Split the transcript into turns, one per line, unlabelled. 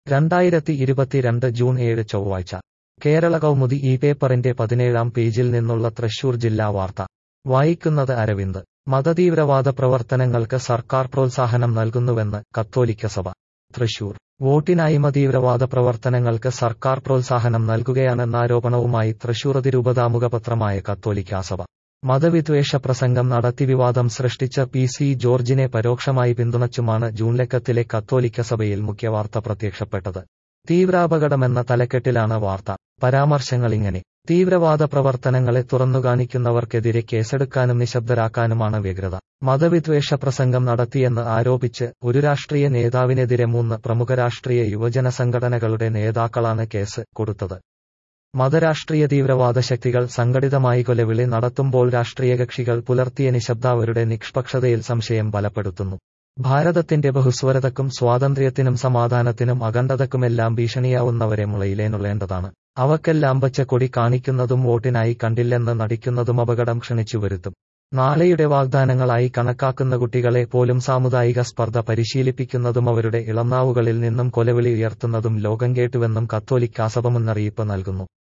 രണ്ടായിരത്തി ഇരുപത്തിരണ്ട് ജൂൺ ഏഴ് ചൊവ്വാഴ്ച കേരള കൗമുദി ഈ പേപ്പറിന്റെ പതിനേഴാം പേജിൽ നിന്നുള്ള തൃശൂർ ജില്ലാ വാർത്ത വായിക്കുന്നത് അരവിന്ദ് മതതീവ്രവാദ പ്രവർത്തനങ്ങൾക്ക് സർക്കാർ പ്രോത്സാഹനം നൽകുന്നുവെന്ന് കത്തോലിക്ക സഭ തൃശൂർ വോട്ടിനായി മതീവ്രവാദ പ്രവർത്തനങ്ങൾക്ക് സർക്കാർ പ്രോത്സാഹനം നൽകുകയാണെന്ന ആരോപണവുമായി തൃശൂർ അതിരൂപതാമുഖപത്രമായ കത്തോലിക്കാ സഭ മതവിദ്വേഷ പ്രസംഗം നടത്തി വിവാദം സൃഷ്ടിച്ച പി സി ജോർജിനെ പരോക്ഷമായി പിന്തുണച്ചുമാണ് ജൂൺ ലക്കത്തിലെ കത്തോലിക്ക സഭയിൽ മുഖ്യവാർത്ത പ്രത്യക്ഷപ്പെട്ടത് തീവ്രാപകടമെന്ന തലക്കെട്ടിലാണ് വാർത്ത പരാമർശങ്ങളിങ്ങനെ തീവ്രവാദ പ്രവർത്തനങ്ങളെ തുറന്നുകാണിക്കുന്നവർക്കെതിരെ കേസെടുക്കാനും നിശബ്ദരാക്കാനുമാണ് വ്യഗ്രത മതവിദ്വേഷ പ്രസംഗം നടത്തിയെന്ന് ആരോപിച്ച് ഒരു രാഷ്ട്രീയ നേതാവിനെതിരെ മൂന്ന് പ്രമുഖ രാഷ്ട്രീയ യുവജന സംഘടനകളുടെ നേതാക്കളാണ് കേസ് കൊടുത്തത് മതരാഷ്ട്രീയ തീവ്രവാദ ശക്തികൾ സംഘടിതമായി കൊലവിളി നടത്തുമ്പോൾ രാഷ്ട്രീയ കക്ഷികൾ പുലർത്തിയ നിശബ്ദ അവരുടെ നിഷ്പക്ഷതയിൽ സംശയം ബലപ്പെടുത്തുന്നു ഭാരതത്തിന്റെ ബഹുസ്വരതക്കും സ്വാതന്ത്ര്യത്തിനും സമാധാനത്തിനും അഖണ്ഡതക്കുമെല്ലാം ഭീഷണിയാവുന്നവരെ മുളയിലേനുള്ളേണ്ടതാണ് അവക്കെല്ലാം പച്ചക്കൊടി കാണിക്കുന്നതും വോട്ടിനായി കണ്ടില്ലെന്ന് നടിക്കുന്നതും അപകടം ക്ഷണിച്ചു വരുത്തും നാളെയുടെ വാഗ്ദാനങ്ങളായി കണക്കാക്കുന്ന കുട്ടികളെ പോലും സാമുദായിക സ്പർദ്ധ പരിശീലിപ്പിക്കുന്നതും അവരുടെ ഇളംനാവുകളിൽ നിന്നും കൊലവിളി ഉയർത്തുന്നതും ലോകം കേട്ടുവെന്നും കത്തോലിക്കാസഭ മുന്നറിയിപ്പ് നൽകുന്നു